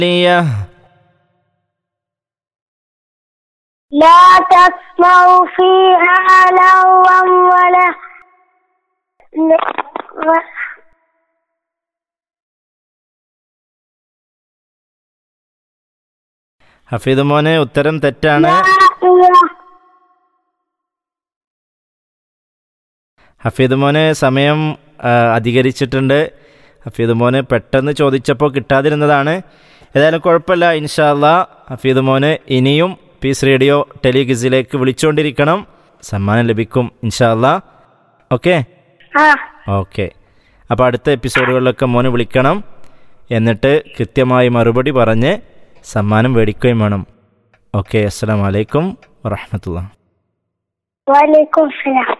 ليه لا تسمعوا فيها لغوا ولا ഹഫീദ് മോനെ ഉത്തരം തെറ്റാണ് لا ഹഫീദ് മോന് സമയം ആ, അധികരിച്ചിട്ടുണ്ട് ഹഫീദ് മോന് പെട്ടെന്ന് ചോദിച്ചപ്പോൾ കിട്ടാതിരുന്നതാണ് ഏതായാലും കുഴപ്പമില്ല ഇൻഷാല്ല ഹഫീദ് മോന് ഇനിയും പീസ് റേഡിയോ ടെലിഗിസിലേക്ക് വിളിച്ചുകൊണ്ടിരിക്കണം സമ്മാനം ലഭിക്കും ഇൻഷാല്ല ഓക്കെ آه. ഓക്കെ അപ്പോൾ അടുത്ത എപ്പിസോഡുകളിലൊക്കെ മോന് വിളിക്കണം എന്നിട്ട് കൃത്യമായി മറുപടി പറഞ്ഞ് സമ്മാനം മേടിക്കുകയും വേണം ഓക്കെ അസ്സാം വലൈക്കും വറഹമത്തുള്ള وعليكم السلام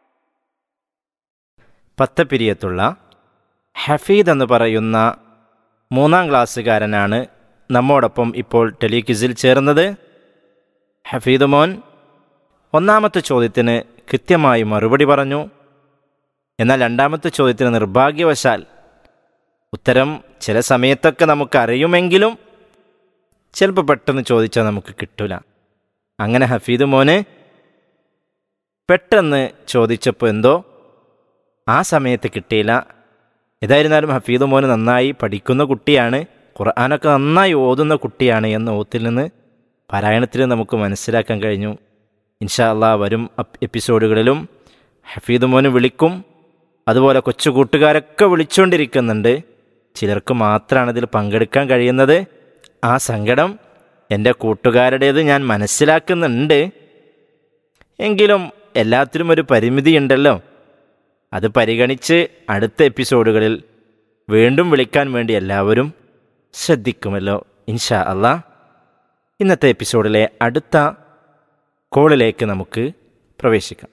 പത്തപ്പിരിയത്തുള്ള ഹഫീദ് എന്ന് പറയുന്ന മൂന്നാം ക്ലാസ്സുകാരനാണ് നമ്മോടൊപ്പം ഇപ്പോൾ ടെലിക്വിസിൽ ചേർന്നത് ഹഫീദ് മോൻ ഒന്നാമത്തെ ചോദ്യത്തിന് കൃത്യമായി മറുപടി പറഞ്ഞു എന്നാൽ രണ്ടാമത്തെ ചോദ്യത്തിന് നിർഭാഗ്യവശാൽ ഉത്തരം ചില സമയത്തൊക്കെ നമുക്ക് അറിയുമെങ്കിലും ചിലപ്പോൾ പെട്ടെന്ന് ചോദിച്ചാൽ നമുക്ക് കിട്ടൂല അങ്ങനെ ഹഫീദ് മോന് പെട്ടെന്ന് ചോദിച്ചപ്പോൾ എന്തോ ആ സമയത്ത് കിട്ടിയില്ല ഏതായിരുന്നാലും ഹഫീദ് മോന് നന്നായി പഠിക്കുന്ന കുട്ടിയാണ് ഖുർആാനൊക്കെ നന്നായി ഓതുന്ന കുട്ടിയാണ് എന്ന ഓത്തിൽ നിന്ന് പാരായണത്തിൽ നമുക്ക് മനസ്സിലാക്കാൻ കഴിഞ്ഞു ഇൻഷാ അള്ളാ വരും അപ്- എപ്പിസോഡുകളിലും ഹഫീദ് മോന് വിളിക്കും അതുപോലെ കൊച്ചു കൂട്ടുകാരൊക്കെ വിളിച്ചുകൊണ്ടിരിക്കുന്നുണ്ട് ചിലർക്ക് മാത്രമാണ് ഇതിൽ പങ്കെടുക്കാൻ കഴിയുന്നത് ആ സങ്കടം എൻ്റെ കൂട്ടുകാരുടേത് ഞാൻ മനസ്സിലാക്കുന്നുണ്ട് എങ്കിലും എല്ലാത്തിനും ഒരു പരിമിതിയുണ്ടല്ലോ അത് പരിഗണിച്ച് അടുത്ത എപ്പിസോഡുകളിൽ വീണ്ടും വിളിക്കാൻ വേണ്ടി എല്ലാവരും ശ്രദ്ധിക്കുമല്ലോ ഇൻഷാ അല്ലാ ഇന്നത്തെ എപ്പിസോഡിലെ അടുത്ത കോളിലേക്ക് നമുക്ക് പ്രവേശിക്കാം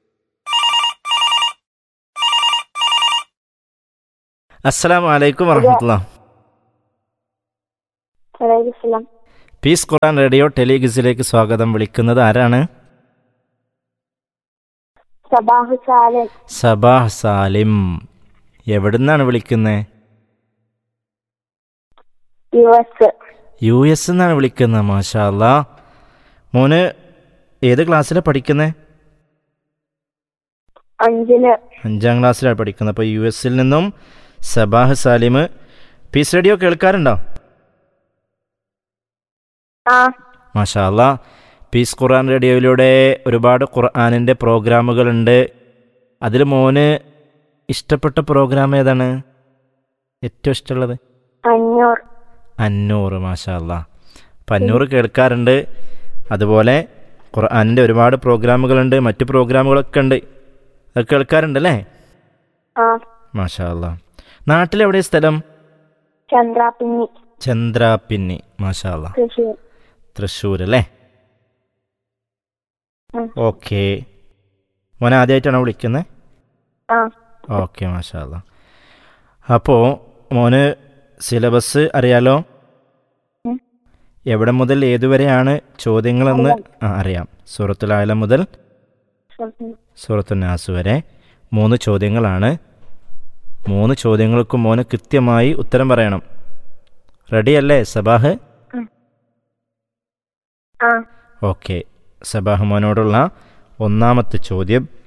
അസ്സലാമു അലൈക്കും വറഹമത്തുള്ള وعليكم السلام പീസ് ഖുറാൻ റേഡിയോ ടെലിഗിസിലേക്ക് സ്വാഗതം വിളിക്കുന്നത് ആരാണ് صباح سالم സബാഹ് സാലിം എവിടുന്നാണ് വിളിക്കുന്നത് യു എസ് യു എസ് എന്നാണ് വിളിക്കുന്നത് മാഷാ അല്ലാ മോന് ഏത് ക്ലാസ്സിലാണ് പഠിക്കുന്നത് അഞ്ചിന് അഞ്ചാം ക്ലാസ്സിലാണ് പഠിക്കുന്നത് അപ്പോൾ യു എസിൽ നിന്നും സബാഹ് സാലിം പീസ് റേഡിയോ കേൾക്കാറുണ്ടോ ആ മാഷാ അല്ലാ പീസ് ഖുർആൻ റേഡിയോയിലൂടെ ഒരുപാട് ഖുർആാനിൻ്റെ പ്രോഗ്രാമുകളുണ്ട് അതിൽ മോന് ഇഷ്ടപ്പെട്ട പ്രോഗ്രാം ഏതാണ് ഏറ്റവും ഇഷ്ടമുള്ളത് അഞ്ഞൂറ് അന്നൂറ് മാഷാ അല്ലാ അപ്പം അന്നൂറ് കേൾക്കാറുണ്ട് അതുപോലെ ഖുർആാനിൻ്റെ ഒരുപാട് പ്രോഗ്രാമുകളുണ്ട് മറ്റു പ്രോഗ്രാമുകളൊക്കെ ഉണ്ട് അത് കേൾക്കാറുണ്ടല്ലേ ആ മാഷാ അല്ലാ നാട്ടിലെവിടെ സ്ഥലം ചന്ദ്രാപിന്നി ചന്ദ്രാപിന്നി മാഷാ അല്ലാ തൃശ്ശൂർ തൃശ്ശൂർ അല്ലേ ഉം. ഓക്കെ മോൻ ആദ്യമായിട്ടാണോ വിളിക്കുന്നത് ആ ഓക്കെ മാഷാ അല്ലാ അപ്പോൾ മോന് സിലബസ് അറിയാലോ ഉം. എവിടെ മുതൽ ഏതുവരെയാണ് ചോദ്യങ്ങളെന്ന് ആ, അറിയാം സൂറത്തുൽ ആലം മുതൽ സൂറത്തു നാസ് വരെ മൂന്ന് ചോദ്യങ്ങളാണ് മൂന്ന് ചോദ്യങ്ങൾക്കും മോന് കൃത്യമായി ഉത്തരം പറയണം റെഡിയല്ലേ സബാഹ് ആ ഓക്കെ സബാഹ് മോനോടുള്ള ഒന്നാമത്തെ ചോദ്യം